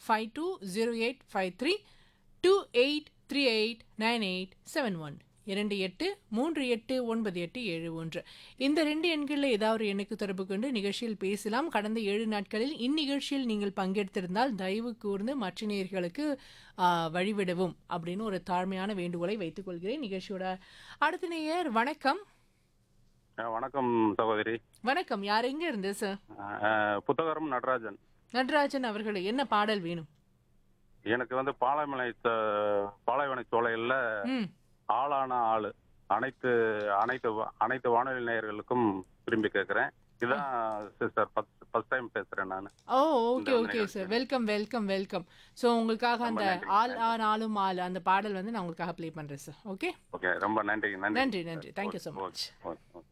five two zero eight five three two eight three eight nine eight seven one இரண்டு எட்டு மூன்று எட்டு ஒன்பது எட்டு ஏழு ஒன்று இந்த ரெண்டு எண்களில் ஏதாவது ஒரு எண்ணுக்கு தொடர்பு கொண்டு நிகழ்ச்சியில் பேசலாம் கடந்த ஏழு நாட்களில் இந்நிகழ்ச்சியில் நீங்கள் பங்கெடுத்திருந்தால் தயவு கூர்ந்து மற்ற நேயர்களுக்கு ஆ, வழிவிடவும் அப்படின்னு ஒரு தாழ்மையான வேண்டுகோளை வைத்துக் கொள்கிறேன் நிகழ்ச்சியோட அடுத்த நேயர் வணக்கம் ஆ, வணக்கம் சகோதரி வணக்கம் யார் எங்க இருந்து சார் ஆ, புத்தகரம் நடராஜன் நடராஜன் அவர்களே என்ன பாடல் வேணும் எனக்கு வந்து பாலைமலை ச- பாலைவன சோலையில் ம் ஆளான ஆளு அனைத்து அனைத்து வா- அனைத்து வானொலி நேயர்களுக்கும் விரும்பி கேட்குறேன் இதான் சிஸ்டர் ஃபர்ஸ்ட் ஃபர்ஸ்ட் டைம் பேசுறேன் நான் oh okay okay sir welcome welcome welcome so உங்களுக்காக அந்த நன்றி, ஆள் ஆ நாளும் ஆள் அந்த பாடல் வந்து நான் உங்களுக்காக ப்ளே பண்ணுறேன் சார் ஓகே ஓகே ரொம்ப நன்றி நன்றி நன்றி நன்றி thank you so much okay okay